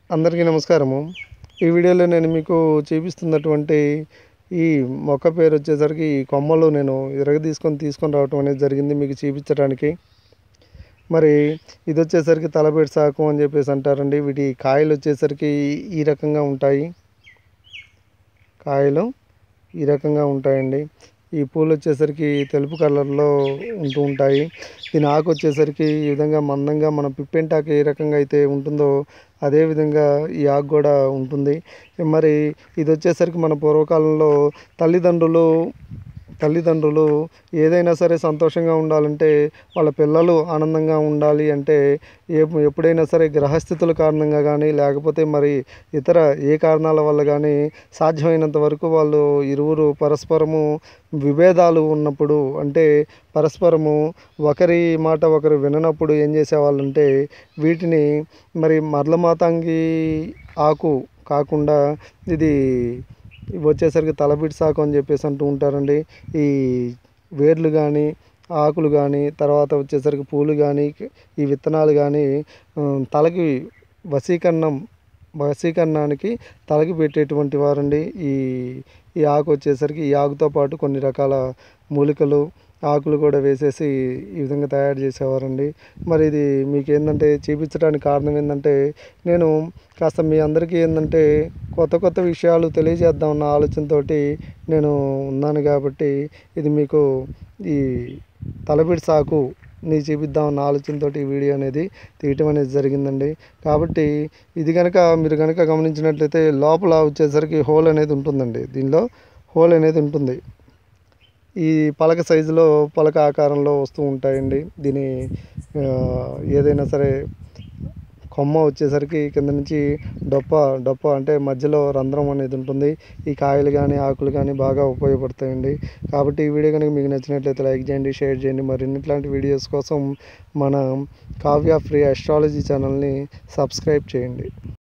అందరికీ నమస్కారము ఈ వీడియోలో నేను మీకు చూపిస్తున్నటువంటి ఈ మొక్క పేరు వచ్చేసరికి ఈ కొమ్మలు నేను ఇరగ తీసుకొని తీసుకొని రావటం అనేది జరిగింది మీకు చూపించడానికి మరి ఇది వచ్చేసరికి తలపేటి సాకు అని చెప్పేసి అంటారండి వీటి కాయలు వచ్చేసరికి ఈ రకంగా ఉంటాయి కాయలు ఈ రకంగా ఉంటాయండి ఈ పూలు వచ్చేసరికి తెలుపు కలర్లో ఉంటూ ఉంటాయి దీని ఆకు వచ్చేసరికి ఈ విధంగా మందంగా మన పిప్పెంటాకు ఏ రకంగా అయితే ఉంటుందో అదే విధంగా ఈ ఆకు కూడా ఉంటుంది మరి ఇది వచ్చేసరికి మన పూర్వకాలంలో తల్లిదండ్రులు తల్లిదండ్రులు ఏదైనా సరే సంతోషంగా ఉండాలంటే వాళ్ళ పిల్లలు ఆనందంగా ఉండాలి అంటే ఏ ఎప్పుడైనా సరే గ్రహస్థితుల కారణంగా కానీ లేకపోతే మరి ఇతర ఏ కారణాల వల్ల కానీ సాధ్యమైనంత వరకు వాళ్ళు ఇరువురు పరస్పరము విభేదాలు ఉన్నప్పుడు అంటే పరస్పరము ఒకరి మాట ఒకరు విననప్పుడు ఏం చేసేవాళ్ళంటే వీటిని మరి మరలమాతంగి ఆకు కాకుండా ఇది ఇవి వచ్చేసరికి తలపిడి సాకు అని చెప్పేసి అంటూ ఉంటారండి ఈ వేర్లు కానీ ఆకులు కానీ తర్వాత వచ్చేసరికి పూలు కానీ ఈ విత్తనాలు కానీ తలకి వశీకరణం వశీకరణానికి తలకి పెట్టేటువంటి వారండి ఈ ఈ ఆకు వచ్చేసరికి ఈ ఆకుతో పాటు కొన్ని రకాల మూలికలు ఆకులు కూడా వేసేసి ఈ విధంగా తయారు చేసేవారండి మరి ఇది మీకు ఏంటంటే చూపించడానికి కారణం ఏంటంటే నేను కాస్త మీ అందరికీ ఏంటంటే కొత్త కొత్త విషయాలు తెలియజేద్దామన్న ఆలోచనతో నేను ఉన్నాను కాబట్టి ఇది మీకు ఈ తలపిడి సాకు నీ చూపిద్దామన్న ఆలోచనతో ఈ వీడియో అనేది తీయటం అనేది జరిగిందండి కాబట్టి ఇది కనుక మీరు కనుక గమనించినట్లయితే లోపల వచ్చేసరికి హోల్ అనేది ఉంటుందండి దీనిలో హోల్ అనేది ఉంటుంది ఈ పలక సైజులో పలక ఆకారంలో వస్తూ ఉంటాయండి దీని ఏదైనా సరే కొమ్మ వచ్చేసరికి కింద నుంచి డొప్ప డొప్ప అంటే మధ్యలో రంధ్రం అనేది ఉంటుంది ఈ కాయలు కానీ ఆకులు కానీ బాగా ఉపయోగపడతాయండి కాబట్టి ఈ వీడియో కనుక మీకు నచ్చినట్లయితే లైక్ చేయండి షేర్ చేయండి మరిన్ని ఇట్లాంటి వీడియోస్ కోసం మన కావ్య ఫ్రీ అస్ట్రాలజీ ఛానల్ని సబ్స్క్రైబ్ చేయండి